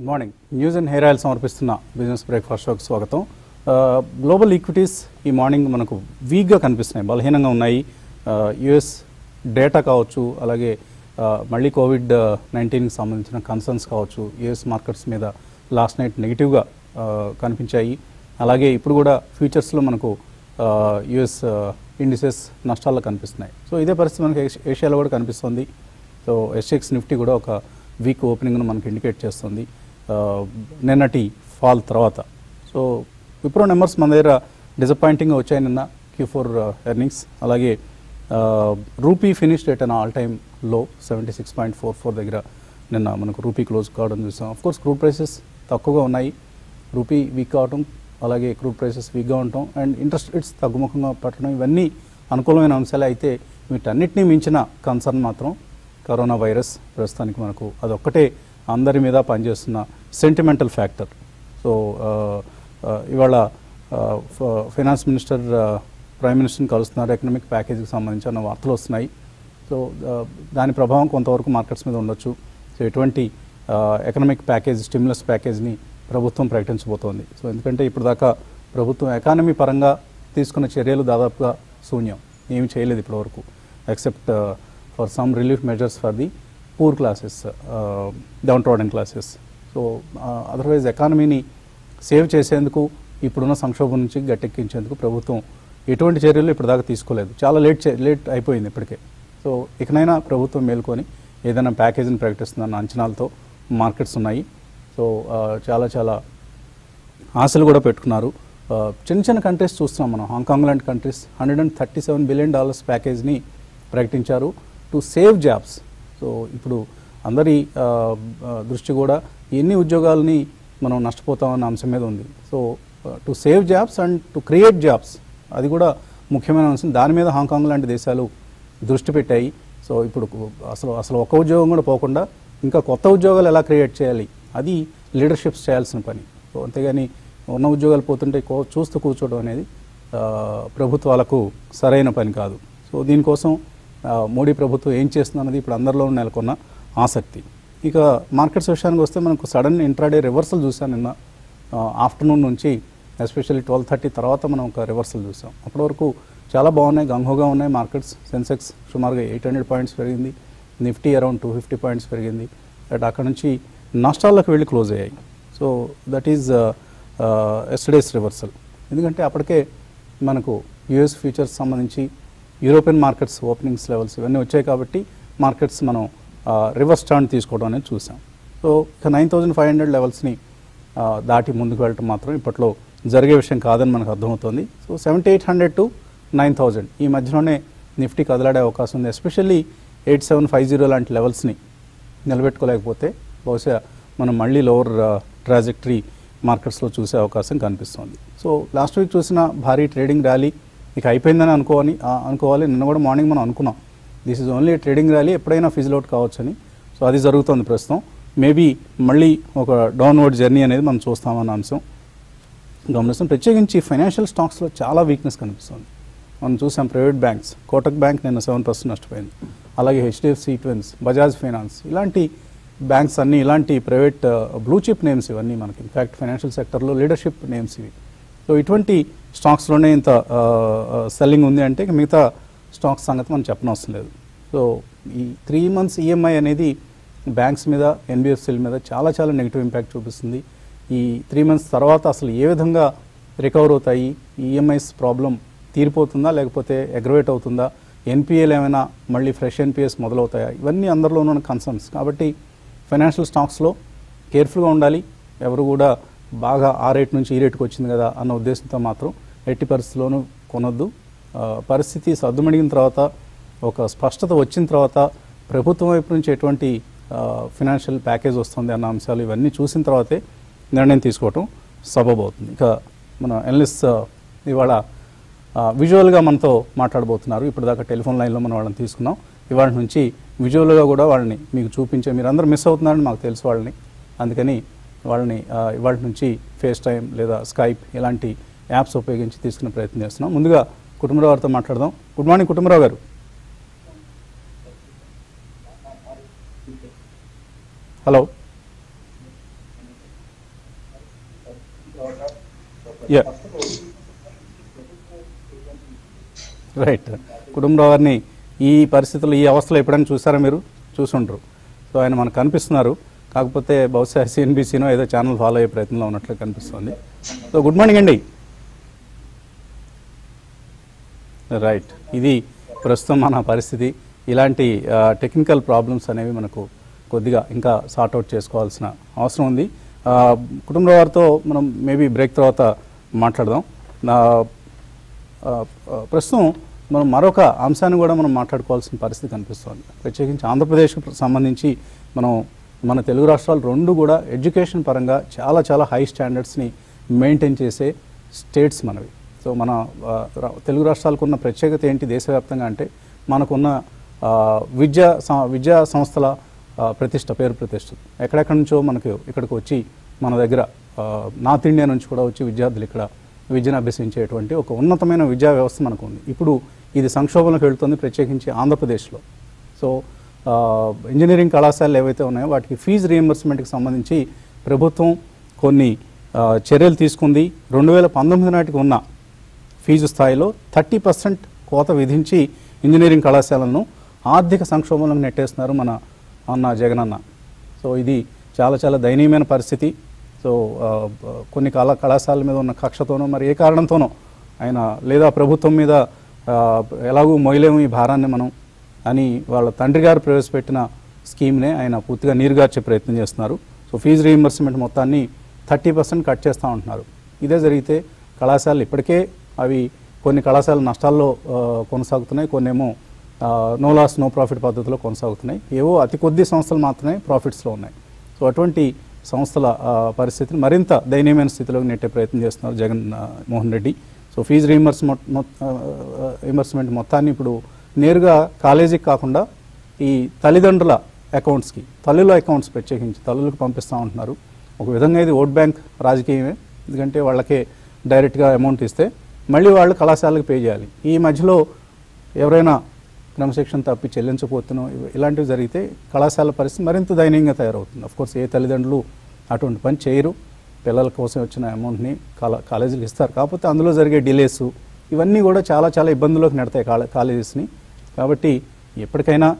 good morning news and hair oil సమర్పిస్తున్న business breakfast షోకి స్వాగతం ఆ, గ్లోబల్ ఈక్విటీస్ ఈ మార్నింగ్ మనకు వీక్గా కనిపిస్తున్నాయి బలహీనంగా ఉన్నాయి యుఎస్ డేటా కావచ్చు అలాగే ఆ, మళ్ళీ కోవిడ్ నైన్టీన్కి సంబంధించిన కన్సర్న్స్ కావచ్చు యుఎస్ మార్కెట్స్ మీద లాస్ట్ నైట్ నెగిటివ్గా కనిపించాయి అలాగే ఇప్పుడు కూడా ఫ్యూచర్స్లో మనకు యుఎస్ ఇండిసెస్ నష్టాల్లో కనిపిస్తున్నాయి సో ఇదే పరిస్థితి మనకి ఏషి- ఏషియాలో కూడా కనిపిస్తుంది సో ఎస్ఎక్స్ నిఫ్టీ కూడా ఒక వీక్ ఓపెనింగ్ను మనకి ఇండికేట్ చేస్తుంది ఆ, నిన్నటి ఫాల్ తర్వాత సో విప్రో నెంబర్స్ మన దగ్గర డిసప్పాయింటింగ్గా వచ్చాయి నిన్న క్యూ ఫోర్ ఎర్నింగ్స్ అలాగే ఆ, rupee finished at an all time low seventy six point four four దగ్గర నిన్న మనకు రూపీ క్లోజ్ కావడం చూసాం అఫ్ కోర్స్ క్రూడ్ ప్రైసెస్ తక్కువగా ఉన్నాయి రూపీ వీక్ అవటం అలాగే క్రూడ్ ప్రైసెస్ వీక్గా ఉండటం అండ్ ఇంట్రెస్ట్ రేట్స్ తగ్గుముఖంగా పట్టడం ఇవన్నీ అనుకూలమైన అంశాలే అయితే వీటన్నిటినీ మించిన కన్సర్న్ మాత్రం కరోనా వైరస్ ప్రస్తుతానికి మనకు అదొక్కటే అందరి మీద పనిచేస్తున్న సెంటిమెంటల్ ఫ్యాక్టర్ సో ఆ, ఆ, ఇవాళ ఆ, ఫ- ఫైనాన్స్ మినిస్టర్ ఆ, ప్రైమ్ మినిస్టర్ని కలుస్తున్నారు ఎకనామిక్ ప్యాకేజీకి సంబంధించిన వార్తలు వస్తున్నాయి సో ఆ, దాని ప్రభావం కొంతవరకు మార్కెట్స్ మీద ఉండొచ్చు సో ఎటువంటి ఆ, ఎకనామిక్ ప్యాకేజ్ స్టిమ్యులస్ ప్యాకేజ్ని ప్రభుత్వం ప్రకటించబోతోంది సో ఎందుకంటే ఇప్పుడు దాకా ప్రభుత్వం ఎకానమీ పరంగా తీసుకున్న చర్యలు దాదాపుగా శూన్యం ఏమి చేయలేదు ఇప్పటివరకు except for some relief measures for the poor classes downtrodden classes so otherwise ఎకానమీని సేవ్ చేసేందుకు ఇప్పుడున్న సంక్షోభం నుంచి గట్టెక్కించేందుకు ప్రభుత్వం ఎటువంటి చర్యలు ఇప్పటిదాకా తీసుకోలేదు చాలా లేట్ చే- లేట్ అయిపోయింది ఇప్పటికే సో ఇకనైనా ప్రభుత్వం మేల్కొని ఏదైనా ప్యాకేజీని ప్రకటిస్తుందన్న అంచనాలతో మార్కెట్స్ ఉన్నాయి సో ఆ, చాలా చాలా ఆశలు కూడా పెట్టుకున్నారు ఆ, చిన్న చిన్న కంట్రీస్ చూస్తున్నాం మనం హాంకాంగ్ లాంటి countries hundred and thirty seven billion dollars ప్యాకేజ్ని ప్రకటించారు టు సేవ్ జాబ్స్ సో ఇప్పుడు అందరి ఆ, ఆ, దృష్టి కూడా ఎన్ని ఉద్యోగాలని మనం నష్టపోతామన్న అంశం మీద ఉంది so to save jobs and to create jobs అది కూడా ముఖ్యమైన అంశం దాని మీద హాంకాంగ్ లాంటి దేశాలు దృష్టి పెట్టాయి సో ఇప్పుడు అసలు అసలు ఒక ఉద్యోగం కూడా పోకుండా ఇంకా కొత్త ఉద్యోగాలు ఎలా క్రియేట్ చేయాలి అది లీడర్షిప్స్ చేయాల్సిన పని సో అంతేగాని ఉన్న ఉద్యోగాలు పోతుంటే కో- చూస్తూ కూర్చోవడం అనేది ఆ, ప్రభుత్వాలకు సరైన పని కాదు సో దీనికోసం ఆ, మోడీ ప్రభుత్వం ఏం చేస్తుందన్నది ఇప్పుడు అందరిలో నెలకొన్న ఆసక్తి ఇక మార్కెట్స్ విషయానికి వస్తే మనకు సడన్ ఇంట్రాడే రివర్సల్ చూసాం నిన్న ఆఫ్టర్నూన్ నుంచి ఎస్పెషల్లీ ట్వెల్వ్ థర్టీ తర్వాత మనం ఒక రివర్సల్ చూసాం అప్పటి వరకు చాలా బాగున్నాయి గంహోగా ఉన్నాయి మార్కెట్స్ సెన్సెక్స్ సుమారుగా ఎయిట్ హండ్రెడ్ పాయింట్స్ పెరిగింది Nifty around two fifty points పెరిగింది బట్ అక్కడ నుంచి నష్టాల్లోకి వెళ్ళి క్లోజ్ అయ్యాయి so that is yesterday's reversal ఎందుకంటే అప్పటికే మనకు యుఎస్ ఫ్యూచర్స్ సంబంధించి యూరోపియన్ మార్కెట్స్ ఓపెనింగ్స్ లెవెల్స్ ఇవన్నీ వచ్చాయి కాబట్టి మార్కెట్స్ మనం రివర్స్ టర్న్ తీసుకోవడం అనేది చూసాం సో ఇక నైన్ థౌజండ్ ఫైవ్ హండ్రెడ్ లెవెల్స్ని ఆ, దాటి ముందుకు వెళ్ళటం మాత్రం ఇప్పట్లో జరిగే విషయం కాదని మనకు అర్థమవుతుంది so seventy eight hundred to nine thousand ఈ మధ్యలోనే నిఫ్టీ కదలాడే అవకాశం ఉంది especially eight seven five zero లాంటి లెవెల్స్ని నిలబెట్టుకోలేకపోతే బహుశా మనం మళ్ళీ లోవర్ ట్రాజెక్టరీ మార్కెట్స్లో చూసే అవకాశం కనిపిస్తుంది సో లాస్ట్ వీక్ చూసిన భారీ ట్రేడింగ్ ర్యాలీ ఇక అయిపోయిందని అనుకోవాలి ఆ, అనుకోవాలి నిన్న కూడా మార్నింగ్ మనం అనుకున్నాం this is only trading rally ఎప్పుడైనా ఫిజిల్ అవుట్ కావచ్చని సో అది జరుగుతుంది ప్రస్తుతం మేబీ మళ్ళీ ఒక డౌన్వర్డ్ జర్నీ అనేది మనం చూస్తామన్న అంశం గమనిస్తాం ప్రత్యేకించి ఫైనాన్షియల్ స్టాక్స్లో చాలా వీక్నెస్ కనిపిస్తుంది మనం చూసాం ప్రైవేట్ బ్యాంక్స్ కోటక్ బ్యాంక్ నిన్న సెవెన్ పర్సెంట్ నష్టపోయింది అలాగే హెచ్డిఎఫ్సి ట్విన్స్ బజాజ్ ఫైనాన్స్ ఇలాంటి బ్యాంక్స్ అన్నీ ఇలాంటి ప్రైవేట్ బ్లూ చిప్ నేమ్స్ ఇవన్నీ మనకి ఇన్ఫ్యాక్ట్ ఫైనాన్షియల్ సెక్టర్లో లీడర్షిప్ నేమ్స్ ఇవి సో ఇటువంటి స్టాక్స్లోనే ఇంత సెల్లింగ్ ఉంది అంటే ఇక మిగతా స్టాక్స్ సంగతి మనం చెప్పనవసరం లేదు సో ఈ త్రీ మంత్స్ ఈఎంఐ అనేది బ్యాంక్స్ మీద ఎన్బిఎఫ్సిల మీద చాలా చాలా నెగిటివ్ ఇంపాక్ట్ చూపిస్తుంది ఈ త్రీ మంత్స్ తర్వాత అసలు ఏ విధంగా రికవర్ అవుతాయి ఈఎంఐస్ ప్రాబ్లం తీరిపోతుందా లేకపోతే అగ్రవేట్ అవుతుందా ఎన్పిఏలు ఏమైనా మళ్ళీ ఫ్రెష్ ఎన్పిఎస్ మొదలవుతాయా ఇవన్నీ అందరిలోనూ ఉన్న కన్సర్న్స్ కాబట్టి ఫైనాన్షియల్ స్టాక్స్లో కేర్ఫుల్గా ఉండాలి ఎవరు కూడా బాగా ఆ రేట్ నుంచి ఈ రేటుకి వచ్చింది కదా అన్న ఉద్దేశంతో మాత్రం ఎట్టి పరిస్థితిలోనూ కొనొద్దు ఆ, పరిస్థితి సర్దుమడిగిన తర్వాత ఒక స్పష్టత వచ్చిన తర్వాత ప్రభుత్వం వైపు నుంచి ఎటువంటి ఫినాన్షియల్ ప్యాకేజ్ వస్తుంది అన్న అంశాలు ఇవన్నీ చూసిన తర్వాతే నిర్ణయం తీసుకోవటం సబబ్ అవుతుంది ఇక మన ఎనలిస్ట్ ఇవాళ విజువల్గా మనతో మాట్లాడబోతున్నారు ఇప్పుడు దాకా టెలిఫోన్ లైన్లో మనం వాళ్ళని తీసుకున్నాం ఇవాళ నుంచి విజువల్గా కూడా వాళ్ళని మీకు చూపించే మీరు అందరూ మిస్ అవుతున్నారని మాకు తెలుసు వాళ్ళని అందుకని వాళ్ళని ఆ, ఇవాళ నుంచి ఫేస్ టైం లేదా స్కైప్ ఇలాంటి యాప్స్ ఉపయోగించి తీసుకునే ప్రయత్నం చేస్తున్నాం ముందుగా కుటుంబరావు గారితో మాట్లాడదాం గుడ్ మార్నింగ్ కుటుంబరావు గారు హలో యా రైట్ కుటుంబరావు గారిని ఈ పరిస్థితుల్లో ఈ అవస్థలో ఎప్పుడైనా చూసారా మీరు చూసుండ్రు సో ఆయన మనకు కనిపిస్తున్నారు కాకపోతే బహుశా సిఎన్బిసినో ఏదో ఛానల్ ఫాలో అయ్యే ప్రయత్నంలో ఉన్నట్లు కనిపిస్తుంది సో గుడ్ మార్నింగ్ అండి రైట్ ఇది ప్రస్తుతం మన పరిస్థితి ఇలాంటి టెక్నికల్ ప్రాబ్లమ్స్ అనేవి మనకు కొద్దిగా ఇంకా సార్ట్అవుట్ చేసుకోవాల్సిన అవసరం ఉంది ఆ, కుటుంబ వారితో మనం మేబీ బ్రేక్ తర్వాత మాట్లాడదాం నా ఆ, ఆ, ప్రస్తుతం మనం మరొక అంశాన్ని కూడా మనం మాట్లాడుకోవాల్సిన పరిస్థితి కనిపిస్తోంది ప్రత్యేకించి ఆంధ్రప్రదేశ్కి సంబంధించి మనం మన తెలుగు రాష్ట్రాలు రెండు కూడా ఎడ్యుకేషన్ పరంగా చాలా చాలా హై స్టాండర్డ్స్ని మెయింటైన్ చేసే స్టేట్స్ మనవి సో మన ఆ, రా- తెలుగు రాష్ట్రాలకు ఉన్న ప్రత్యేకత ఏంటి దేశవ్యాప్తంగా అంటే మనకున్న ఆ, విద్యా సం- విద్యా సంస్థల ఆ, ప్రతిష్ట పేరు ప్రతిష్ట ఎక్కడెక్కడి నుంచో మనకు ఇక్కడికి వచ్చి మన దగ్గర ఆ, నార్త్ ఇండియా నుంచి కూడా వచ్చి విద్యార్థులు ఇక్కడ విద్యను అభ్యసించేటువంటి ఒక ఉన్నతమైన విద్యా వ్యవస్థ మనకు ఉంది ఇప్పుడు ఇది సంక్షోభంలోకి వెళ్తుంది ప్రత్యేకించి ఆంధ్రప్రదేశ్లో సో ఆ, ఇంజనీరింగ్ కళాశాలలు ఏవైతే ఉన్నాయో వాటికి ఫీజు రీఎంబర్స్మెంట్కి సంబంధించి ప్రభుత్వం కొన్ని ఆ, చర్యలు తీసుకుంది రెండు వేల పంతొమ్మిది నాటికి ఉన్న ఫీజు స్థాయిలో థర్టీ పర్సెంట్ కోత విధించి ఇంజనీరింగ్ కళాశాలను ఆర్థిక సంక్షోభంలోకి నెట్టేస్తున్నారు మన అన్న జగనన్న సో ఇది చాలా చాలా దయనీయమైన పరిస్థితి సో ఆ, బ- కొన్ని కళా కళాశాలల మీద ఉన్న కక్షతోనో మరి ఏ కారణంతోనో ఆయన లేదా ప్రభుత్వం మీద ఆ, ఎలాగూ మొయ్యలేము ఈ భారాన్ని మనం అని వాళ్ళ తండ్రి గారు ప్రవేశపెట్టిన స్కీమ్నే ఆయన పూర్తిగా నీరుగార్చే ప్రయత్నం చేస్తున్నారు సో ఫీజు రీఎంబర్స్మెంట్ మొత్తాన్ని థర్టీ పర్సెంట్ కట్ చేస్తూ ఉంటున్నారు ఇదే జరిగితే కళాశాలలు ఇప్పటికే అవి కొన్ని కళాశాలలు నష్టాల్లో ఆ, కొనసాగుతున్నాయి కొన్నేమో నో లాస్ నో ప్రాఫిట్ పద్ధతిలో కొనసాగుతున్నాయి ఏవో అతి కొద్ది సంస్థలు మాత్రమే ప్రాఫిట్స్లో ఉన్నాయి సో అటువంటి సంస్థల ఆ, పరిస్థితిని మరింత దయనీయమైన స్థితిలోకి నెట్టే ప్రయత్నం చేస్తున్నారు జగన్ ఆ, Mohan Reddy so fee reimbursement reimbursement మొత్తాన్ని ఇప్పుడు నేరుగా కాలేజీకి కాకుండా ఈ తల్లిదండ్రుల అకౌంట్స్కి తల్లుల అకౌంట్స్ ప్రత్యేకించి తల్లులకు పంపిస్తూ ఉంటున్నారు ఒక విధంగా ఇది ఓట్ బ్యాంక్ రాజకీయమే ఎందుకంటే వాళ్ళకే డైరెక్ట్గా అమౌంట్ ఇస్తే మళ్ళీ వాళ్ళు కళాశాలకు పే చేయాలి ఈ మధ్యలో ఎవరైనా క్రమశిక్షణ తప్పి చెల్లించకపోతున్నో ఇవ- ఇలాంటివి జరిగితే కళాశాల పరిస్థితి మరింత దయనీయంగా తయారవుతుంది అఫ్కోర్స్ ఏ తల్లిదండ్రులు అటువంటి పని చేయరు పిల్లల కోసం వచ్చిన అమౌంట్ని కాలా కాలేజీకి ఇస్తారు కాకపోతే అందులో జరిగే డిలేస్ ఇవన్నీ కూడా చాలా చాలా ఇబ్బందుల్లోకి నెడతాయి కాలే కాలేజెస్ని కాబట్టి ఎప్పటికైనా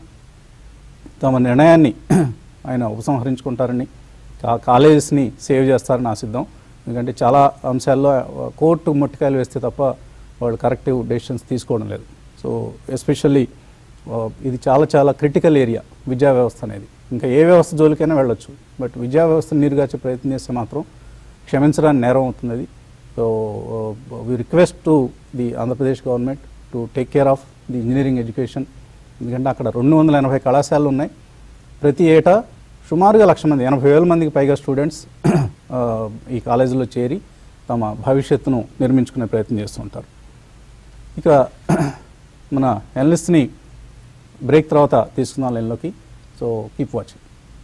తమ నిర్ణయాన్ని ఆయన ఉపసంహరించుకుంటారని ఆ కాలేజెస్ని సేవ్ చేస్తారని ఆశిద్దాం ఎందుకంటే చాలా అంశాల్లో ఆ, కోర్టు ముట్టికాయలు వేస్తే తప్ప వాళ్ళు కరెక్టివ్ డెసిషన్స్ తీసుకోవడం లేదు సో ఎస్పెషల్లీ ఇది చాలా చాలా క్రిటికల్ ఏరియా విద్యా వ్యవస్థ అనేది ఇంకా ఏ వ్యవస్థ జోలికైనా వెళ్ళొచ్చు బట్ విద్యా వ్యవస్థను నీరుగాచే ప్రయత్నం చేస్తే మాత్రం క్షమించడానికి నేరం అవుతుంది అది so we request to the Andhra Pradesh government to take care of the engineering education ఎందుకంటే అక్కడ రెండు వందల ఎనభై కళాశాలలు ఉన్నాయి ప్రతి ఏటా సుమారుగా లక్ష మంది ఎనభై వేల మందికి పైగా స్టూడెంట్స్ ఆ, ఈ కాలేజీలో చేరి తమ భవిష్యత్తును నిర్మించుకునే ప్రయత్నం చేస్తుంటారు ఇక మన ఎనలిస్ట్ని బ్రేక్ తర్వాత తీసుకుందాం లైన్లోకి so keep watching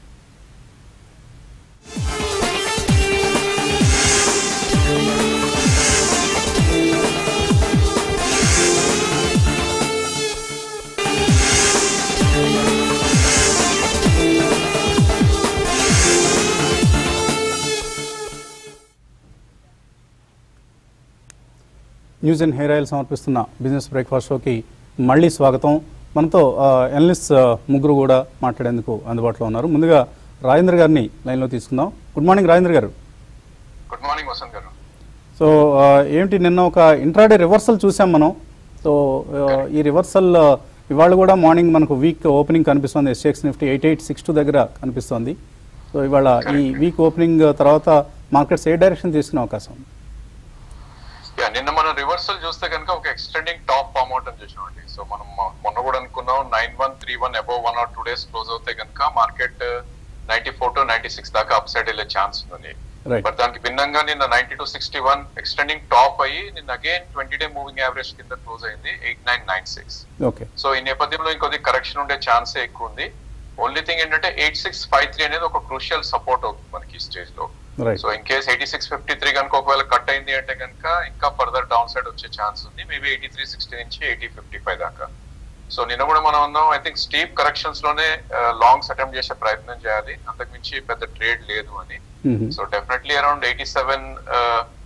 news and hair oil సమర్పిస్తున్న బిజినెస్ బ్రేక్ఫాస్ట్ షోకి మళ్ళీ స్వాగతం మనతో ఎనలిస్ట్ ముగ్గురు కూడా మాట్లాడేందుకు అందుబాటులో ఉన్నారు ముందుగా రాజేంద్ర గారిని లైన్లో తీసుకుందాం గుడ్ మార్నింగ్ రాజేంద్ర గారు గుడ్ మార్నింగ్ వసంత్ గారు సో ఆ, ఏమిటి నిన్న ఒక ఇంట్రాడే రివర్సల్ చూసాం మనం సో ఆ, ఈ రివర్సల్ ఆ, ఇవాళ కూడా మార్నింగ్ మనకు వీక్ ఓపెనింగ్ కనిపిస్తుంది SGX Nifty eight eight six two దగ్గర కనిపిస్తుంది సో ఇవాళ ఈ వీక్ ఓపెనింగ్ తర్వాత మార్కెట్స్ ఏ డైరెక్షన్ తీసుకునే అవకాశం ఉంది యా నిన్న మనం రివర్సల్ చూస్తే కనుక ఒక ఎక్స్టెండింగ్ టాప్ ఫామ్ అవుట్ అని చూసామండి సో మనం మొ- మొన్న కూడా అనుకున్నాం nine one three one above one or two days close అవుతే కనుక market ninety four to ninety six దాకా అప్ సైడ్ వెళ్ళే ఛాన్స్ ఉంది రైట్ బట్ దానికి భిన్నంగా నిన్న ninety two sixty one extending top అయ్యి నిన్న again twenty day moving average కింద క్లోజ్ అయింది eight nine nine six okay so ఈ నేపథ్యంలో ఇంకొద్ది కరెక్షన్ ఉండే ఛాన్సే ఎక్కువ ఉంది ఓన్లీ థింగ్ ఏంటంటే ఎయిట్ సిక్స్ ఫైవ్ త్రీ అనేది ఒక క్రూషియల్ సపోర్ట్ అవుతుంది మనకి ఈ స్టేజ్ లో right so in case eighty six fifty three కనుక ఒకవేళ కట్ అయింది అంటే కనుక ఇంకా ఫర్దర్ డౌన్ సైడ్ వచ్చే ఛాన్స్ ఉంది మేబీ ఎయిటీ త్రీ సిక్స్టీ నుంచి ఎయిటీ ఫిఫ్టీ ఫైవ్ దాకా సో నిన్న కూడా మనం ఉన్నాం ఐ థింక్ స్టీప్ కరెక్షన్స్ లోనే లాంగ్స్ అటెంప్ట్ చేసే ప్రయత్నం చేయాలి అంతకు మించి పెద్ద ట్రేడ్ లేదు అని so definitely around eighty seven eighty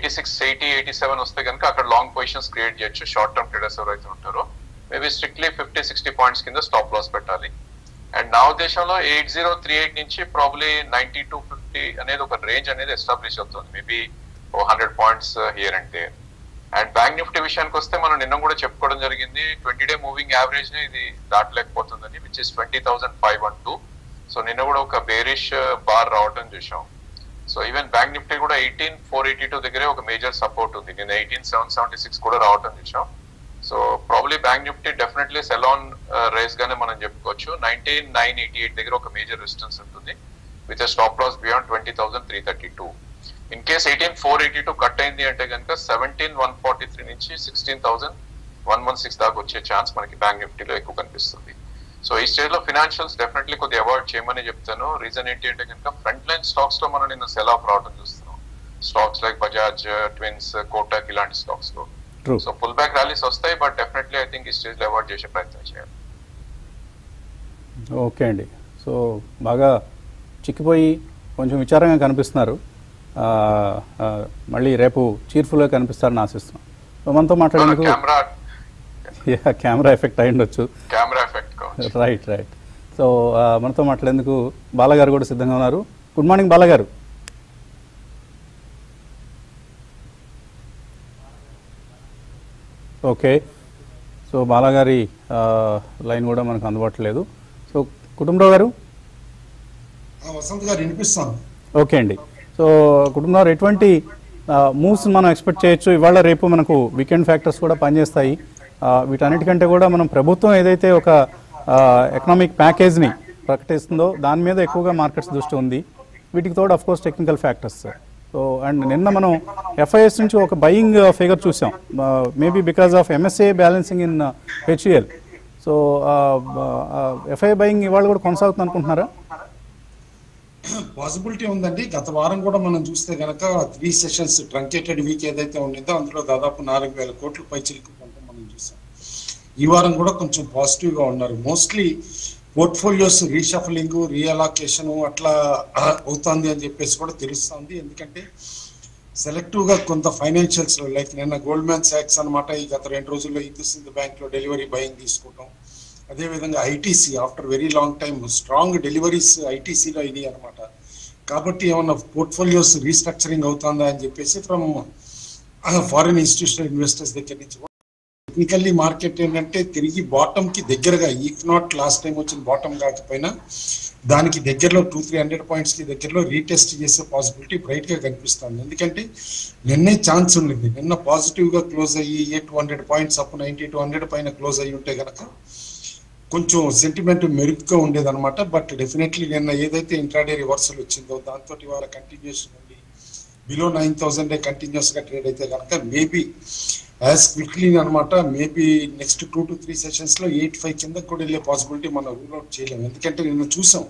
eighty six eighty eighty seven వస్తే కనుక అక్కడ లాంగ్ పొజిషన్స్ క్రియేట్ చేయొచ్చు షార్ట్ టర్మ్ ట్రేడర్స్ ఎవరైతే ఉంటారో maybe strictly fifty sixty points కింద స్టాప్ లాస్ పెట్టాలి అండ్ నా ఉద్దేశంలో ఎయిట్ జీరో త్రీ ఎయిట్ నుంచి ప్రాబ్లీ నైన్టీ టు ఫిఫ్టీ అనేది ఒక రేంజ్ అనేది ఎస్టాబ్లిష్ అవుతుంది maybe a hundred points here and there and bank Nifty విషయానికి వస్తే మనం నిన్న కూడా చెప్పుకోవడం జరిగింది ట్వంటీ డే మూవింగ్ యావరేజ్ ని ఇది దాటలేకపోతుందని which is twenty thousand five one two so నిన్న కూడా ఒక బేరిష్ బార్ రావటం చూసాం సో ఈవెన్ బ్యాంక్ నిఫ్టీ కూడా ఎయిటీన్ ఫోర్ ఎయిటీ టూ దగ్గరే ఒక మేజర్ సపోర్ట్ ఉంది నిన్న ఎయిటీన్ సెవెన్ సెవెంటీ సిక్స్ కూడా రావటం చూసాం so probably bank Nifty definitely sell on rise గానే మనం చెప్పుకోవచ్చు నైన్టీన్ నైన్ ఎయిటీ ఎయిట్ దగ్గర ఒక మేజర్ రెసిస్టెన్స్ ఉంటుంది with stop loss beyond twenty thousand three thirty two in case eighteen four eighty two cut అయింది అంటే కనుక సెవెంటీన్ వన్ ఫార్టీ త్రీ నుంచి sixteen thousand one one six దాకా వచ్చే chance మనకి బ్యాంక్ నిఫ్టీలో ఎక్కువ కనిపిస్తుంది సో ఈ స్టేజ్ లో ఫినాన్షియల్స్ డెఫినెట్లీ కొద్దిగా అవాయిడ్ చేయమని చెప్తాను రీజన్ ఏంటి అంటే కనుక ఫ్రంట్ లైన్ స్టాక్స్ లో మనం నిన్న సెల్ ఆఫ్ రావడం చూస్తున్నాం stocks like Bajaj twins Kotak ఇలాంటి స్టాక్స్ లో true so pull back rallies వస్తాయి బట్ డెఫినెట్లీ ఐ థింక్ ఈ స్టేజ్ లో అవాయిడ్ చేసే ప్రయత్నం చేయాలి ఓకే అండి సో బాగా చిక్కిపోయి కొంచెం విచారంగా కనిపిస్తున్నారు ఆ, ఆ, మళ్ళీ రేపు చీర్ఫుల్గా కనిపిస్తారని ఆశిస్తున్నాం సో మనతో మాట్లాడేందుకు కెమెరా కెమెరా ఎఫెక్ట్ అయి ఉండొచ్చు కెమెరా ఎఫెక్ట్ కావచ్చు రైట్ రైట్ సో ఆ, మనతో మాట్లాడేందుకు బాలగారు కూడా సిద్ధంగా ఉన్నారు గుడ్ మార్నింగ్ బాలగారు ఓకే సో బాలగారి ఆ, లైన్ కూడా మనకు అందుబాటులో లేదు సో కుటుంబరావు గారు ఆ, వసంత్ గారు వినిపిస్తాను ఓకే అండి సో కుటుంబంలో ఎటువంటి మూవ్స్ మనం ఎక్స్పెక్ట్ చేయొచ్చు ఇవాళ రేపు మనకు వీకెండ్ ఫ్యాక్టర్స్ కూడా పనిచేస్తాయి ఆ, వీటన్నిటికంటే కూడా మనం ప్రభుత్వం ఏదైతే ఒక ఎకనామిక్ ప్యాకేజ్ని ప్రకటిస్తుందో దాని మీద ఎక్కువగా మార్కెట్స్ దృష్టి ఉంది వీటికి తోడు of course technical factors so and నిన్న మనం ఎఫ్ఐఎస్ నుంచి ఒక బయింగ్ ఫిగర్ చూసాం maybe because of MSCI balancing in HUL so FI buying ఇవాళ కూడా కొనసాగుతుంది అనుకుంటున్నారా పాసిబిలిటీ ఉందండి గత వారం కూడా మనం చూస్తే గనక త్రీ సెషన్స్ ట్రంకేటెడ్ వీక్ ఏదైతే ఉండిందో అందులో దాదాపు నాలుగు వేల కోట్ల పైచిలకు పంట మనం చూసాం ఈ వారం కూడా కొంచెం పాజిటివ్ గా ఉన్నారు మోస్ట్లీ పోర్ట్ఫోలియోస్ రీషఫలింగ్ రీఅలాకేషన్ అట్లా ఆ, అవుతుంది అని చెప్పేసి కూడా తెలుస్తుంది ఎందుకంటే సెలెక్టివ్ గా కొంత ఫైనాన్షియల్స్ లైక్ నిన్న గోల్డ్ మ్యాన్ సాక్స్ అనమాట ఈ గత రెండు రోజుల్లో ఇందుసింది బ్యాంక్ లో డెలివరీ బయింగ్ తీసుకోవటం అదేవిధంగా ITC after very long time strong deliveries ఐటీసీలో ఇది అనమాట కాబట్టి ఏమన్నా పోర్ట్ఫోలియోస్ రీస్ట్రక్చరింగ్ అవుతుందా అని చెప్పేసి ఫ్రమ్ ఫారిన్ ఇన్స్టిట్యూషనల్ ఇన్వెస్టర్స్ దగ్గర నుంచి టెక్నికల్లీ మార్కెట్ ఏంటంటే తిరిగి బాటమ్ కి దగ్గరగా ఈఫ్ నాట్ లాస్ట్ టైం వచ్చిన బాటమ్ కాకపోయినా దానికి దగ్గరలో టూ త్రీ హండ్రెడ్ పాయింట్స్ కి దగ్గరలో రీటెస్ట్ చేసే పాసిబిలిటీ బ్రైట్ గా కనిపిస్తుంది ఎందుకంటే నిన్నే ఛాన్స్ ఉండింది నిన్న పాజిటివ్ గా క్లోజ్ అయ్యి a two hundred points up ninety two hundred పైన క్లోజ్ అయ్యి ఉంటే గనక కొంచెం సెంటిమెంట్ మెరుగ్గా ఉండేదన్నమాట బట్ డెఫినెట్లీ నిన్న ఏదైతే ఇంట్రాడే రివర్సల్ వచ్చిందో దాంతో ఇవాళ కంటిన్యూషన్ ఉండి బిలో నైన్ థౌసండ్ కంటిన్యూస్ గా ట్రేడ్ అయితే కనుక మేబీ యాజ్ క్విక్లీ అనమాట maybe next two to three sessions లో ఎయిట్ ఫైవ్ కింద కూడా వెళ్ళే పాసిబిలిటీ మనం రూల్ అవుట్ చేయలేము ఎందుకంటే నిన్న చూసాం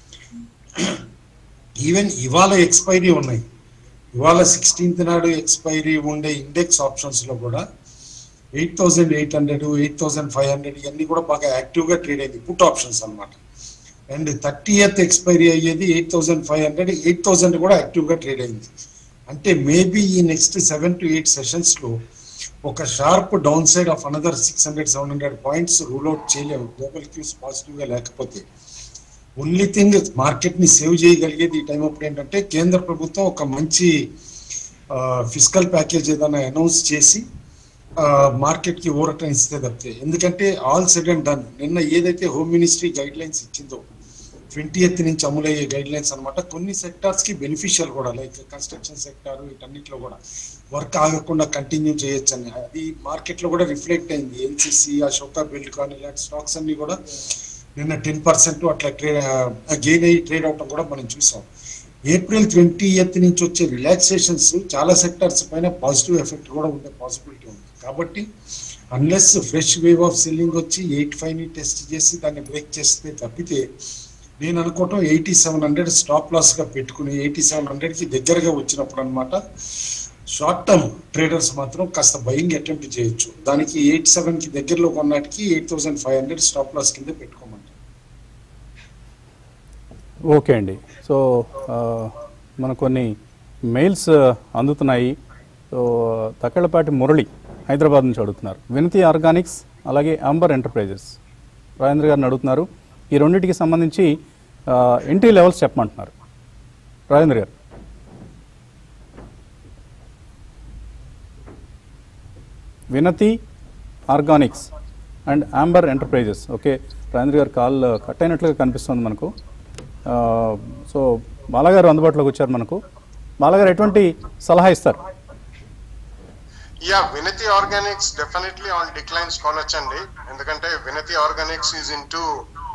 ఈవెన్ ఇవాళ ఎక్స్పైరీ ఉన్నాయి ఇవాళ సిక్స్టీన్త్ నాడు ఎక్స్పైరీ ఉండే ఇండెక్స్ ఆప్షన్స్ లో కూడా eight thousand eight hundred eight thousand five hundred ఇవన్నీ కూడా బాగా యాక్టివ్ గా ట్రేడ్ అయింది పుట్ ఆప్షన్స్ అన్నమాట అండ్ థర్టీ ఎయిత్ ఎక్స్పైరీ అయ్యేది eight thousand five hundred eight thousand కూడా యాక్టివ్ గా ట్రేడ్ అయింది అంటే మేబీ ఈ next seven to eight sessions లో ఒక sharp down side of another six hundred seven hundred points rule out చేయలేము గ్లోబల్ క్యూస్ పాజిటివ్ గా లేకపోతే ఓన్లీ థింగ్ మార్కెట్ ని సేవ్ చేయగలిగేది ఈ టైం అప్పుడు ఏంటంటే కేంద్ర ప్రభుత్వం ఒక మంచి ఫిజికల్ ప్యాకేజ్ ఏదైనా అనౌన్స్ చేసి మార్కెట్ కి ఊరటం ఇస్తే తప్పితే ఎందుకంటే ఆల్ సెడ్ అండ్ డన్ నిన్న ఏదైతే హోమ్ మినిస్ట్రీ గైడ్ లైన్స్ ఇచ్చిందో ట్వంటీ ఎయిత్ నుంచి అమలయ్యే గైడ్ లైన్స్ అనమాట కొన్ని సెక్టార్స్ కి బెనిఫిషియల్ కూడా లైక్ కన్స్ట్రక్షన్ సెక్టార్ వీటన్నిటిలో కూడా వర్క్ ఆగకుండా కంటిన్యూ చేయొచ్చు అని అది మార్కెట్ లో కూడా రిఫ్లెక్ట్ అయింది ఎన్సిసి అశోక బిల్డ్ కానీ ఇలాంటి స్టాక్స్ అన్ని కూడా నిన్న టెన్ పర్సెంట్ అట్లా ట్రే గెయిన్ అయ్యి ట్రేడ్ అవటం కూడా మనం చూసాం ఏప్రిల్ ట్వంటీ ఎయిత్ నుంచి వచ్చే రిలాక్సేషన్స్ చాలా సెక్టర్స్ పైన పాజిటివ్ ఎఫెక్ట్ కూడా ఉండే పాసిబిలిటీ ఉంది కాబట్టి unless fresh wave of selling వచ్చి ఎయిట్ ఫైవ్ ని టెస్ట్ చేసి దాన్ని బ్రేక్ చేస్తే తప్పితే నేను అనుకోవటం eighty seven hundred stop loss గా పెట్టుకుని ఎయిటీ సెవెన్ హండ్రెడ్ కి దగ్గరగా వచ్చినప్పుడు అనమాట షార్ట్ టర్మ్ ట్రేడర్స్ మాత్రం కాస్త బయింగ్ అటెంప్ట్ చేయొచ్చు దానికి ఎయిట్ సెవెన్ కి దగ్గరలో కొన్నాటికి eight thousand five hundred stop loss కింద పెట్టుకోమంటారు ఓకే అండి సో ఆ, మనకు కొన్ని మెయిల్స్ అందుతున్నాయి సో తక్కళ్ళపాటి మురళి హైదరాబాద్ నుంచి అడుగుతున్నారు వినతి ఆర్గానిక్స్ అలాగే అంబర్ ఎంటర్ప్రైజెస్ రాజేంద్ర గారిని అడుగుతున్నారు ఈ రెండింటికి సంబంధించి entry levels చెప్పమంటున్నారు Rajendra garu Vinati organics and Amber enterprises okay Rajendra garu call cut అయినట్లుగా కనిపిస్తుంది మనకు ఆ, సో బాలాగారు అందుబాటులోకి వచ్చారు మనకు బాలాగారు ఎటువంటి సలహా ఇస్తారు ya Vinati organics definitely on declines కొనొచ్చండి ఎందుకంటే Vinati organics is into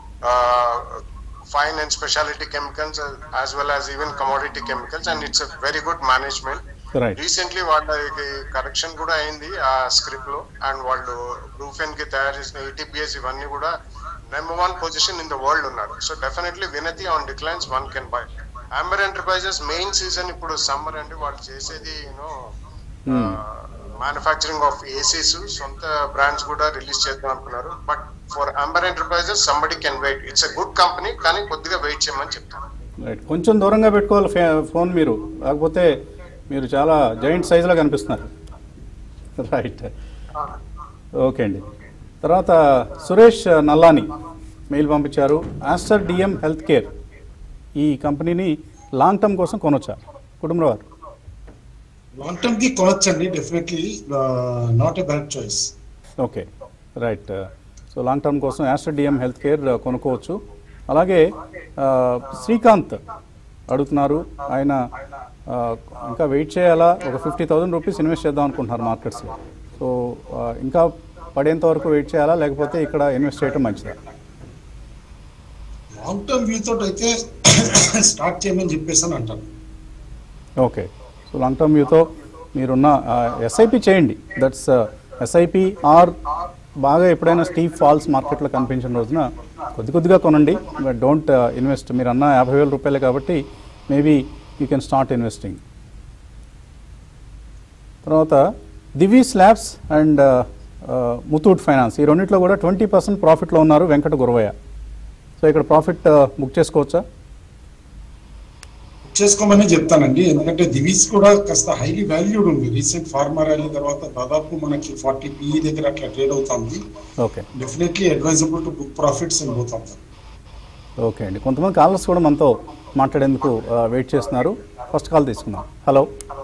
fine and speciality chemicals as well as even commodity chemicals and it's very good management right recently వాళ్ళకి కరెక్షన్ కూడా అయింది ఆ స్క్రిప్ట్ లో అండ్ వాళ్ళు బ్రూఫెన్ కి తయారు చేసిన ఈటీపీఎస్ ఇవన్నీ కూడా number one position in the world ఉన్నారు so definitely Vinati on declines one can buy Amber enterprises main season ఇప్పుడు సమ్మర్ అండి వాళ్ళు చేసేది యూనో మ్యానుఫ్యాక్చరింగ్ ఆఫ్ ఏసీస్ సొంత బ్రాండ్స్ కూడా రిలీజ్ చేద్దాం అనుకున్నారు but for Amber enterprises somebody can wait it's a good company కానీ కొద్దిగా వెయిట్ చేయమని చెప్తాను రైట్ కొంచెం దూరంగా పెట్టుకోవాలి ఫే- ఫోన్ మీరు కాకపోతే మీరు చాలా జైంట్ సైజులో కనిపిస్తున్నారు రైట్ ఓకే అండి తర్వాత సురేష్ నల్లాని మెయిల్ పంపించారు ఆస్టర్ డిఎం హెల్త్ కేర్ ఈ కంపెనీని లాంగ్ టర్మ్ కోసం కొనొచ్చా కుటుంబ వారు లాంగ్ టర్మ్ కి కొనొచ్చండి definitely not a bad choice okay right so long term కోసం యాస్టర్ డిఎం హెల్త్ కేర్ కొనుక్కోవచ్చు అలాగే ఆ, శ్రీకాంత్ అడుగుతున్నారు ఆయన ఆ, ఇంకా వెయిట్ చేయాలా ఒక ఫిఫ్టీ థౌసండ్ రూపీస్ ఇన్వెస్ట్ చేద్దాం అనుకుంటున్నారు మార్కెట్స్లో సో ఆ, ఇంకా పడేంత వరకు వెయిట్ చేయాలా లేకపోతే ఇక్కడ ఇన్వెస్ట్ చేయడం మంచిదా లాంగ్ టర్మ్ వ్యూ తోటి అయితే స్టార్ట్ చేయమని చెప్పేసి అని అంటాను ఓకే సో లాంగ్ టర్మ్ వ్యూతో మీరున్న ఎస్ఐపి చేయండి దట్స్ ఎస్ఐపి ఆర్ బాగా ఎప్పుడైనా స్టీవ్ ఫాల్స్ మార్కెట్లో కనిపించిన రోజున కొద్ది కొద్దిగా కొనండి బట్ డోంట్ ఇన్వెస్ట్ మీరు అన్న యాభై వేల రూపాయలే కాబట్టి maybe you can start investing తర్వాత Divi's labs and Muthoot Finance ఈ రెండిట్లో కూడా ట్వంటీ పర్సెంట్ ప్రాఫిట్లో ఉన్నారు వెంకట గురవయ్య సో ఇక్కడ ప్రాఫిట్ బుక్ చేసుకోవచ్చా చేసుకోమని చెప్తానండి ఎందుకంటే దివీస్ కూడా కాస్త హైలీ వాల్యూడ్ ఉంది రీసెంట్ ఫార్మర్ ర్యాలీ తర్వాత దాదాపు మనకి ఫార్టీ పిఈ దగ్గర అట్లా ట్రేడ్ అవుతుంది okay definitely advisable to book profits in both of them okay అండి కొంతమంది కాలర్స్ కూడా మనతో మాట్లాడేందుకు ఆ, వెయిట్ చేస్తున్నారు ఫస్ట్ కాల్ తీసుకుందాం హలో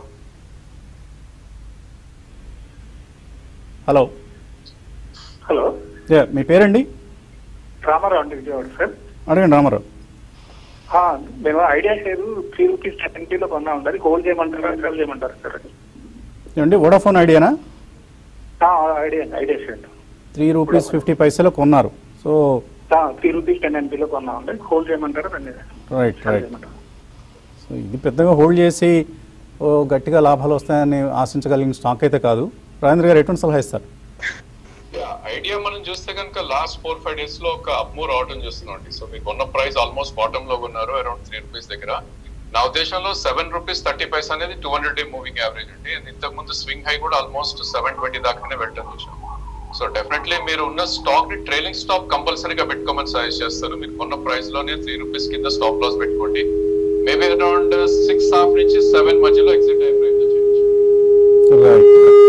హలో హలో యా మీ పేరండి రామారావు అండి విజయవాడ సార్ అడగండి రామారావు ఆ, మేము ఐడియా షేర్ త్రీ రూపీస్ సెవెంటీలో కొన్నాం అది హోల్డ్ చేయమంటారా సెల్ చేయమంటారా సార్ అది ఏమండి వోడాఫోన్ ఐడియానా ఆ, ఐడియా అండి Idea share three rupees fifty పైసలో కొన్నారు సో త్రీ రూపీస్ టెన్ ఎన్పీలో కొన్నాం అండి హోల్డ్ చేయమంటారా దాన్ని రైట్ సెల్ రైట్ చేయమంటారా సో ఇది పెద్దగా హోల్డ్ చేసి ఓ గట్టిగా లాభాలు వస్తాయని ఆశించగలిగిన స్టాక్ అయితే కాదు రాజేంద్ర గారు ఎటువంటి సలహా ఇస్తారు ఐడియా మనం చూస్తే కనుక లాస్ట్ ఫోర్ ఫైవ్ డేస్ లో ఒక అప్మూవ్ రావడం చూస్తున్నాం అండి సో మీకు ఉన్న ప్రైస్ ఆల్మోస్ట్ బాటమ్ లో ఉన్నారు అరౌండ్ త్రీ రూపీస్ దగ్గర నా ఉద్దేశంలో సెవెన్ రూపీస్ థర్టీ పైస్ అనేది two hundred day moving average అండి And ఇంతకు ముందు స్వింగ్ హై కూడా ఆల్మోస్ట్ సెవెన్ ట్వంటీ దాకానే వెళ్ళటం చూసాం సో డెఫినెట్లీ మీరు ఉన్న స్టాక్ ని ట్రైలింగ్ స్టాక్ కంపల్సరీగా పెట్టుకోమని సజెస్ట్ చేస్తారు మీరు కొన్న ప్రైస్ లోనే త్రీ రూపీస్ కింద స్టాప్ లాస్ పెట్టుకోండి మేబీ అరౌండ్ సిక్స్ హాఫ్ నుంచి సెవెన్ మధ్యలో ఎగ్జిట్ అయ్యే ప్రయత్నం చేయొచ్చు రైట్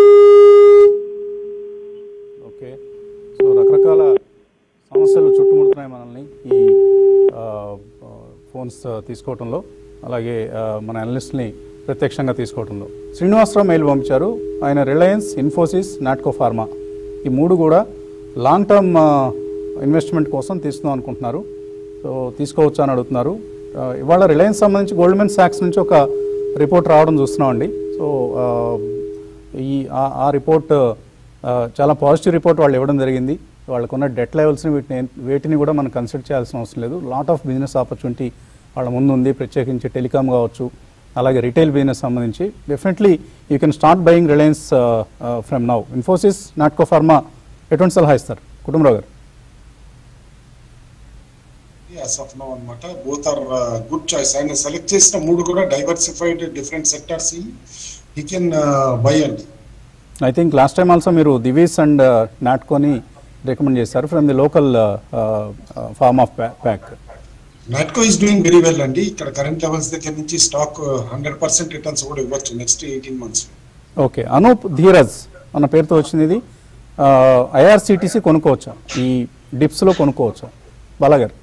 ఓకే సో రకరకాల సమస్యలు చుట్టుముడుతున్నాయి మనల్ని ఈ ఆ, ఆ, ఫోన్స్ తీసుకోవటంలో అలాగే ఆ, మన అనలిస్ట్ని ప్రత్యక్షంగా తీసుకోవటంలో శ్రీనివాసరావు మెయిల్ పంపించారు ఆయన రిలయన్స్ ఇన్ఫోసిస్ నాట్కో ఫార్మా ఈ మూడు కూడా లాంగ్ టర్మ్ ఇన్వెస్ట్మెంట్ కోసం తీసుకుందాం అనుకుంటున్నారు సో తీసుకోవచ్చా అని అడుగుతున్నారు ఆ, ఇవాళ రిలయన్స్ సంబంధించి గోల్డ్మెన్ సాక్స్ నుంచి ఒక రిపోర్ట్ రావడం చూస్తున్నామండి సో ఆ, ఈ ఆ- ఆ రిపోర్ట్ ఆ, చాలా పాజిటివ్ రిపోర్ట్ వాళ్ళు ఇవ్వడం జరిగింది వాళ్ళకున్న డెట్ లెవెల్స్ని వీటిని వేటిని కూడా మనం కన్సిడర్ చేయాల్సిన అవసరం లేదు లాట్ ఆఫ్ బిజినెస్ ఆపర్చునిటీ వాళ్ళ ముందు ఉంది ప్రత్యేకించి టెలికామ్ కావచ్చు అలాగే రిటైల్ బిజినెస్ సంబంధించి definitely you can start buying Reliance from now Infosys Natco pharma ఎటువంటి సలహా ఇస్తారు కుటుంబరావు గారు యాజ్ ఆఫ్ నో అనమాట బోత్ ఆర్ గుడ్ చాయిస్ ఆయన సెలెక్ట్ చేసిన మూడు కూడా diversified different sectors he can buy అండి I think last time also మీరు దివీస్ అండ్ నాట్కోని రికమెండ్ చేశారు from the local pharma of pack Natco is doing very well అండి ఇక్కడ కరెంట్ లెవెల్స్ దగ్గర నుంచి స్టాక్ హండ్రెడ్ పర్సెంట్ రిటర్న్స్ కూడా ఇవ్వచ్చు next eighteen months okay Anoop Dheeraj అన్న పేరుతో వచ్చింది ఇది ఐఆర్సిటీసీ కొనుక్కోవచ్చా ఈ డిప్స్లో కొనుక్కోవచ్చా బాలాగారు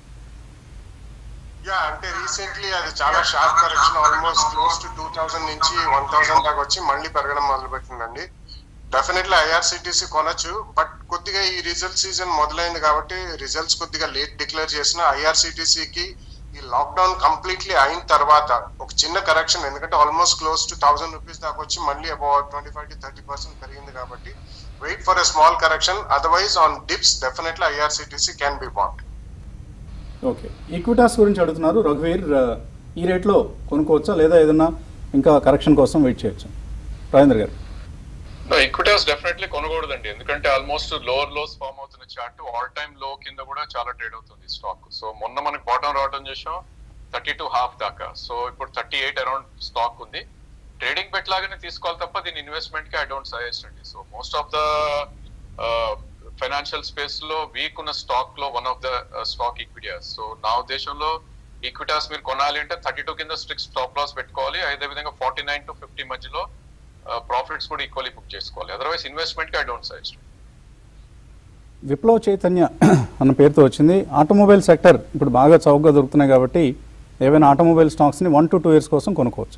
యా అంటే రీసెంట్లీ అది చాలా sharp correction almost close to two thousand నుంచి వన్ థౌసండ్ దాకా వచ్చి మళ్ళీ పెరగడం మొదలు పెట్టిందండి డెఫినెట్లీ ఐఆర్సిటీసీ కొనొచ్చు బట్ కొద్దిగా ఈ రిజల్ట్ సీజన్ మొదలైంది కాబట్టి రిజల్ట్స్ కొద్దిగా లేట్ డిక్లేర్ చేసిన ఐఆర్సిటీసీకి ఈ లాక్డౌన్ కంప్లీట్లీ అయిన తర్వాత ఒక చిన్న కరెక్షన్ ఎందుకంటే almost close to thousand rupees దాకా వచ్చి మళ్ళీ about twenty five to thirty percent పెరిగింది కాబట్టి wait for a small correction otherwise on dips definitely IRCTC can be bought okay Equitas గురించి అడుగుతున్నారు రఘువీర్ ఆ, ఈ రేట్లో కొనుక్కోవచ్చా లేదా ఏదన్నా ఇంకా కరెక్షన్ కోసం వెయిట్ చేయొచ్చా రాజేంద్ర గారు ఈక్విటీస్ డెఫినెట్లీ కొనకూడదండి ఎందుకంటే ఆల్మోస్ట్ లోవర్ లోస్ ఫామ్ అవుతున్న చార్ట్ ఆల్ టైమ్ లో కింద కూడా చాలా ట్రేడ్ అవుతుంది స్టాక్ సో మొన్న మనకి బాటం రావడం చేసాం థర్టీ టు హాఫ్ దాకా సో ఇప్పుడు థర్టీ ఎయిట్ అరౌండ్ స్టాక్ ఉంది ట్రేడింగ్ బెట్ లాగానే తీసుకోవాలి తప్ప దీని ఇన్వెస్ట్మెంట్ కి ఐ డోంట్ సజెస్ట్ అండి so most of the financial space లో వీక్ ఉన్న స్టాక్ లో one of the stock equities so నా ఉద్దేశంలో ఈక్విటాస్ మీరు కొనాలి అంటే థర్టీ టూ కింద స్ట్రిక్ట్ స్టాప్ లాస్ పెట్టుకోవాలి అదే విధంగా ఫార్టీ నైన్ టు ఫిఫ్టీ మధ్యలో ప్రాఫిట్స్ కూడా ఈక్వల్లీ బుక్ చేసుకోవాలి అదర్వైజ్ ఇన్వెస్ట్మెంట్ కి I don't suggest Viplav Chaitanya అన్న పేరుతో వచ్చింది ఆటోమొబైల్ సెక్టర్ ఇప్పుడు బాగా చౌకగా దొరుకుతున్నాయి కాబట్టి ఏవైనా ఆటోమొబైల్ స్టాక్స్ని వన్ టు టూ ఇయర్స్ కోసం కొనుక్కోవచ్చా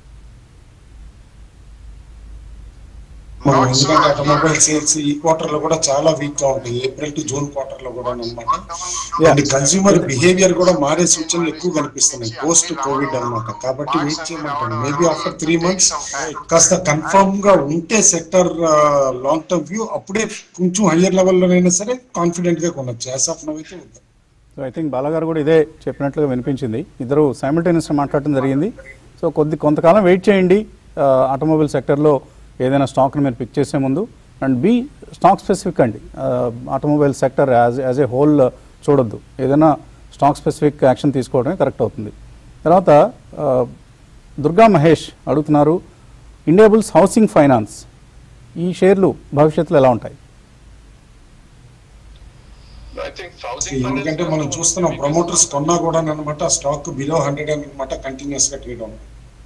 మనం ఎందుకంటే ఆటోమొబైల్ సేల్స్ ఈ క్వార్టర్ లో కూడా చాలా వీక్ గా ఉంటాయి ఏప్రిల్ టు జూన్ క్వార్టర్ లో కూడా అనమాట అండ్ కన్స్యూమర్ బిహేవియర్ కూడా మారే సూచనలు ఎక్కువ కనిపిస్తున్నాయి పోస్ట్ కోవిడ్ అన్నమాట కాబట్టి వెయిట్ చేయమంటాను మేబీ ఆఫ్టర్ త్రీ మంత్స్ కాస్త కన్ఫర్మ్ గా ఉంటే సెక్టర్ లాంగ్ టర్మ్ వ్యూ అప్పుడే కొంచెం హయ్యర్ లెవెల్లోనైనా సరే కాన్ఫిడెంట్ గా కొనొచ్చు యాజ్ ఆఫ్ నవ్ అయితే వద్దు సో ఐ థింక్ బాలాగారు కూడా ఇదే చెప్పినట్లుగా వినిపించింది ఇద్దరు సైమిల్టేనియస్గా మాట్లాడటం జరిగింది సో కొద్ది కొంతకాలం వెయిట్ చేయండి ఆటోమొబైల్ సెక్టర్లో ఏదైనా స్టాక్ని మీరు పిక్ చేసే ముందు అండ్ బి స్టాక్ స్పెసిఫిక్ అండి automobile sector as as a whole చూడొద్దు ఏదైనా స్టాక్ స్పెసిఫిక్ యాక్షన్ తీసుకోవడమే కరెక్ట్ అవుతుంది తర్వాత ఆ, దుర్గా మహేష్ అడుగుతున్నారు ఇండియాబుల్స్ హౌసింగ్ ఫైనాన్స్ ఈ షేర్లు భవిష్యత్తులో ఎలా ఉంటాయి ఐ థింక్ ఎందుకంటే మనం చూస్తున్నాం ప్రమోటర్స్ కొన్నా కూడా అనమాట స్టాక్ బిలో హండ్రెడ్ అనమాట కంటిన్యూస్ గా ట్రేడ్ అవుతుంది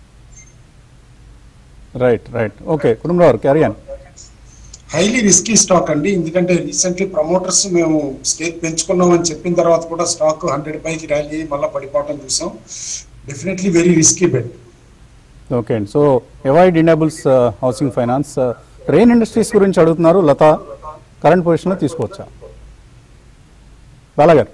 right right okay Kutumbarao carry on highly risky stock అండి ఎందుకంటే రీసెంట్లీ ప్రమోటర్స్ మేము స్టేక్ పెంచుకున్నాం అని చెప్పిన తర్వాత కూడా స్టాక్ హండ్రెడ్ పైకి ర్యాలీ అయ్యి మళ్ళీ పడిపోవడం చూసాం definitely very risky bet okay అండి so avoid Indiabulls housing finance Rain industries గురించి అడుగుతున్నారు లత కరెంట్ పొజిషన్లో తీసుకోవచ్చా బాలాగారు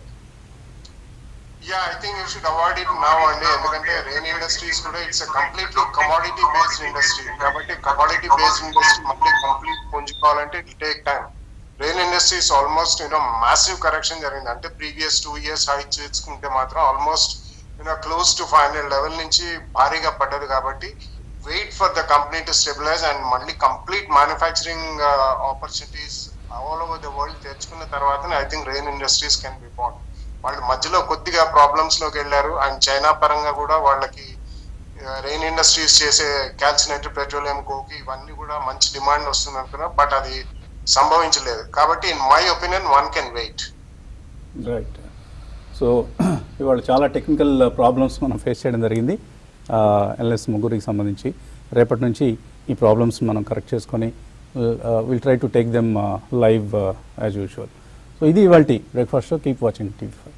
yeah I think you should avoid it now అండి ఎందుకంటే రెయిన్ ఇండస్ట్రీస్ కూడా it's completely commodity based industry కాబట్టి కమాడిటీ బేస్డ్ ఇండస్ట్రీ మళ్ళీ కంప్లీట్ పుంజుకోవాలంటే it take time Rain Industries almost you know massive correction జరిగింది అంటే ప్రీవియస్ టూ ఇయర్స్ హై చేసుకుంటే మాత్రం almost you know close to five hundred level నుంచి భారీగా పడ్డది కాబట్టి wait for the company to stabilise and మళ్ళీ complete manufacturing opportunities all over the world తెచ్చుకున్న తర్వాతనే I think Rain Industries can be bought వాళ్ళు మధ్యలో కొద్దిగా ప్రాబ్లమ్స్ లోకి వెళ్ళారు అండ్ చైనా పరంగా కూడా వాళ్ళకి రెయిన్ ఇండస్ట్రీస్ చేసే క్యాల్సినేటెడ్ పెట్రోలియం కోకి ఇవన్నీ కూడా మంచి డిమాండ్ వస్తుంది అనుకున్నా బట్ అది సంభవించలేదు కాబట్టి in my opinion one can wait right so ఇవాళ చాలా టెక్నికల్ ప్రాబ్లమ్స్ మనం ఫేస్ చేయడం జరిగింది ఎల్ఎస్ ముగ్గురికి సంబంధించి రేపటి నుంచి ఈ ప్రాబ్లమ్స్ మనం కరెక్ట్ చేసుకొని will try to take them live as usual so ఇది ఇవాళ breakfast show keep watching TV five